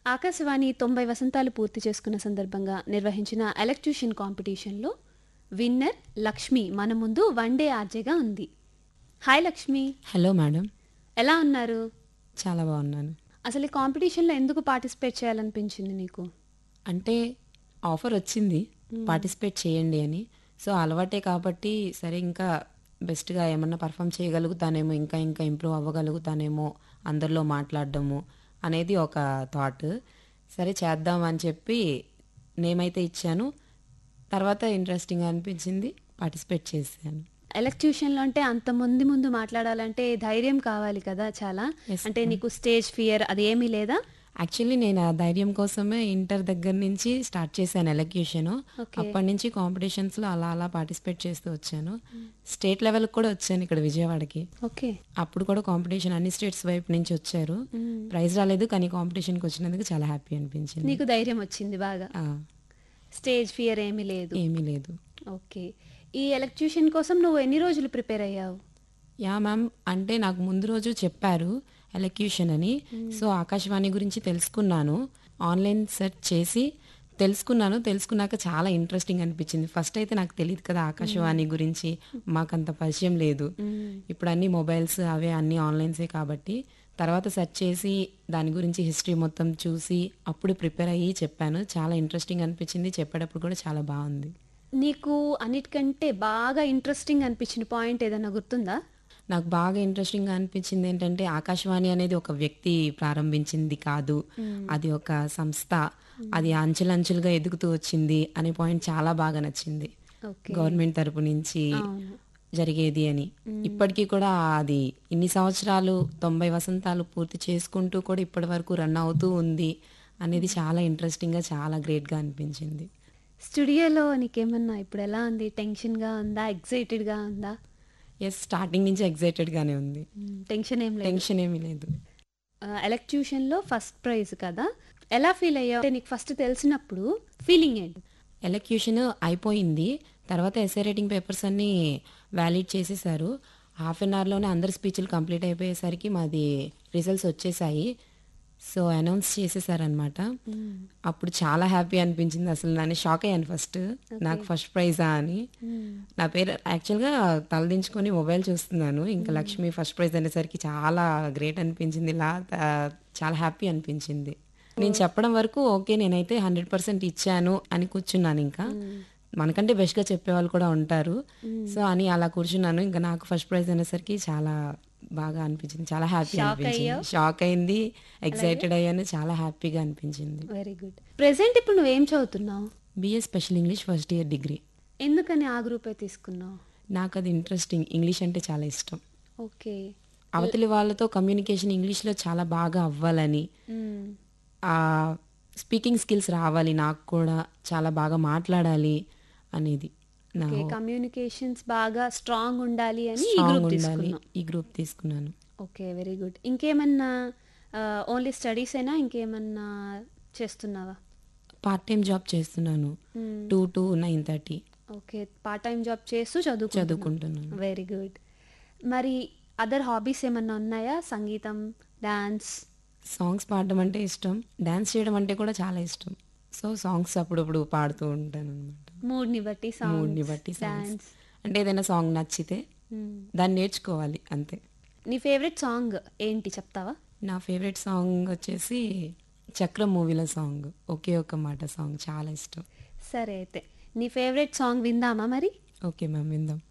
ఆకాశవాణి తొంభై వసంతాలు పూర్తి చేసుకున్న సందర్భంగా నిర్వహించిన ఎలక్ట్యూషన్ కాంపిటీషన్లో విన్నర్ లక్ష్మి మన ముందు వన్ డే ఆర్జేగా ఉంది హాయ్ లక్ష్మి హలో మేడం ఎలా ఉన్నారు చాలా బాగున్నాను అసలు ఈ కాంపిటీషన్లో ఎందుకు పార్టిసిపేట్ చేయాలనిపించింది నీకు అంటే ఆఫర్ వచ్చింది పార్టిసిపేట్ చేయండి అని సో అలవాటే కాబట్టి సరే ఇంకా బెస్ట్గా ఏమన్నా పర్ఫామ్ చేయగలుగుతానేమో ఇంకా ఇంకా ఇంప్రూవ్ అవ్వగలుగుతానేమో అందరిలో మాట్లాడడము అనేది ఒక థాట్ సరే చేద్దాం అని చెప్పి నేమైతే ఇచ్చాను తర్వాత ఇంట్రెస్టింగ్ అనిపించింది పార్టిసిపేట్ చేశాను ఎలక్ట్యూషన్లో అంటే అంత మంది ముందు మాట్లాడాలంటే ధైర్యం కావాలి కదా చాలా Yes, అంటే నీకు స్టేజ్ ఫియర్ అది ఏమీ లేదా యాక్చువల్లీ నేను ఆ ధైర్యం కోసమే ఇంటర్ దగ్గర నుంచి స్టార్ట్ చేశాను ఎలక్యూషన్ Okay. అప్పటి నుంచి కాంపిటీషన్స్ లో అలా అలా పార్టిసిపేట్ చేస్తూ వచ్చాను స్టేట్ లెవెల్ కూడా వచ్చాను ఇక్కడ విజయవాడకి ఓకే అప్పుడు కూడా కాంపిటీషన్ అన్ని స్టేట్స్ వైపు నుంచి వచ్చారు ప్రైజ్ రాలేదు కానీ కాంపిటీషన్కి వచ్చినందుకు చాలా హ్యాపీ అనిపించింది నీకు ధైర్యం వచ్చింది బాగా ఆ, స్టేజ్ ఫియర్ ఏమీ లేదు ఏమీ లేదు ఓకే ఈ ఎలక్ట్యూషన్ కోసం నువ్వు ఎన్ని రోజులు ప్రిపేర్ అయ్యావు యా మ్యామ్ అంటే నాకు ముందు రోజు చెప్పారు ఎలక్యూషన్ అని సో ఆకాశవాణి గురించి తెలుసుకున్నాను ఆన్లైన్ సెర్చ్ చేసి తెలుసుకున్నాను తెలుసుకున్నాక చాలా ఇంట్రెస్టింగ్ అనిపించింది ఫస్ట్ అయితే నాకు తెలియదు కదా ఆకాశవాణి గురించి మాకంత పరిచయం లేదు ఇప్పుడు అన్ని మొబైల్స్ అవే అన్ని ఆన్లైన్సే కాబట్టి తర్వాత సెర్చ్ చేసి దాని గురించి హిస్టరీ మొత్తం చూసి అప్పుడు ప్రిపేర్ అయ్యి చెప్పాను చాలా ఇంట్రెస్టింగ్ అనిపించింది చెప్పేటప్పుడు కూడా చాలా బాగుంది నీకు అన్నిటికంటే బాగా ఇంట్రెస్టింగ్ అనిపించిన పాయింట్ ఏదైనా గుర్తుందా నాకు బాగా ఇంట్రెస్టింగ్ అనిపించింది ఏంటంటే ఆకాశవాణి అనేది ఒక వ్యక్తి ప్రారంభించింది కాదు అది ఒక సంస్థ అది అంచెలంచెలుగా ఎదుగుతూ వచ్చింది అనే పాయింట్ చాలా బాగా నచ్చింది ఓకే గవర్నమెంట్ తరపు నుంచి అవును జరిగేది అని ఇప్పటికీ కూడా అది ఇన్ని సంవత్సరాలు తొంభై వసంతాలు పూర్తి చేసుకుంటూ కూడా ఇప్పటి వరకు రన్ అవుతూ ఉంది అనేది చాలా ఇంట్రెస్టింగ్గా చాలా గ్రేట్గా అనిపించింది స్టూడియోలో నీకేమన్నా ఇప్పుడు ఎలా ఉంది టెన్షన్గా ఉందా ఎగ్జైటెడ్గా ఉందా ఎస్ స్టార్టింగ్ నుంచి ఎగ్జైటెడ్గానే ఉంది టెన్షన్ ఏం లేదు టెన్షన్ ఏమీ లేదు ఎలక్ట్యూషన్లో ఫస్ట్ ప్రైజ్ కదా ఎలా ఫీల్ అయ్యావు అంటే నీకు ఫస్ట్ తెలిసినప్పుడు ఫీలింగ్ ఏంటి ఎలక్యూషన్ అయిపోయింది తర్వాత ఎస్ఏ రేటింగ్ పేపర్స్ అన్ని వ్యాలిడ్ చేసేసారు హాఫ్ అన్ అవర్లోనే అందరి స్పీచ్లు కంప్లీట్ అయిపోయేసరికి మాది రిజల్ట్స్ వచ్చేసాయి సో అనౌన్స్ చేసేసారనమాట అప్పుడు చాలా హ్యాపీ అనిపించింది అసలు నేను షాక్ అయ్యాను ఫస్ట్ నాకు ఫస్ట్ ప్రైజా అని నా పేరు యాక్చువల్గా తలదించుకొని మొబైల్ చూస్తున్నాను ఇంకా లక్ష్మి ఫస్ట్ ప్రైజ్ అనేసరికి చాలా గ్రేట్ అనిపించింది ఇలా త- చాలా హ్యాపీ అనిపించింది నేను చెప్పడం వరకు ఓకే నేనైతే హండ్రెడ్ పర్సెంట్ ఇచ్చాను అని కూర్చున్నాను ఇంకా మనకంటే బెస్ట్గా చెప్పేవాళ్ళు కూడా ఉంటారు సో అని అలా కూర్చున్నాను ఇంకా నాకు ఫస్ట్ ప్రైజ్ అనేసరికి చాలా బాగా అనిపించింది చాలా హ్యాపీ Shock అనిపించింది అయ్యావు? షాక్ అయింది ఎక్సైటెడ్ అయ్యాను చాలా హ్యాపీగా అనిపించింది వెరీ గుడ్ ప్రెసెంట్ ఇప్పుడు నువ్వేం చదువుతున్నావు B S special English first year degree ఎందుకని ఆ గ్రూపే తీసుకున్నావు నాకు అది ఇంట్రెస్టింగ్ ఇంగ్లీష్ అంటే చాలా ఇష్టం ఓకే అవతలి వాళ్ళతో కమ్యూనికేషన్ ఇంగ్లీష్లో చాలా బాగా అవ్వాలని ఆ స్పీకింగ్ స్కిల్స్ రావాలి నాకు కూడా చాలా బాగా మాట్లాడాలి అనేది నా ఓకే కమ్యూనికేషన్స్ బాగా స్ట్రాంగ్ ఉండాలి అని ఈ స్ట్రాంగ్ గ్రూప్ ఉండాలి తీసుకున్నావు ఈ గ్రూప్ తీసుకున్నాను ఓకే వెరీ గుడ్ ఇంకేమన్నా ఓన్లీ స్టడీస్ అయినా ఇంకేమన్నా చేస్తున్నావా పార్ట్ టైం జాబ్ చేస్తున్నాను two to nine thirty okay part time job చేస్తూ చదువుకుంటున్నావు చదువుకుంటున్నాను వెరీ గుడ్ మరి అదర్ హాబీస్ ఏమన్నా ఉన్నాయా సంగీతం డాన్స్ సాంగ్స్ పాడడం అంటే ఇష్టం డాన్స్ చేయడం అంటే కూడా చాలా ఇష్టం సో సాంగ్స్ అప్పుడప్పుడు పాడుతూ ఉంటాను అనమాట మూడ్ని బట్టి మూడ్ని సాంగ్స్ బట్టి సాంగ్స్ డాన్స్ అంటే ఏదైనా సాంగ్ నచ్చితే దాన్ని నేర్చుకోవాలి అంతే నీ ఫేవరెట్ సాంగ్ ఏంటి చెప్తావా నా ఫేవరెట్ సాంగ్ వచ్చేసి చక్రం మూవీలో సాంగ్ ఒకే ఒక మాట సాంగ్ చాలా ఇష్టం సరే అయితే నీ ఫేవరెట్ సాంగ్ విందామా మరి ఓకే మ్యామ్ విందాం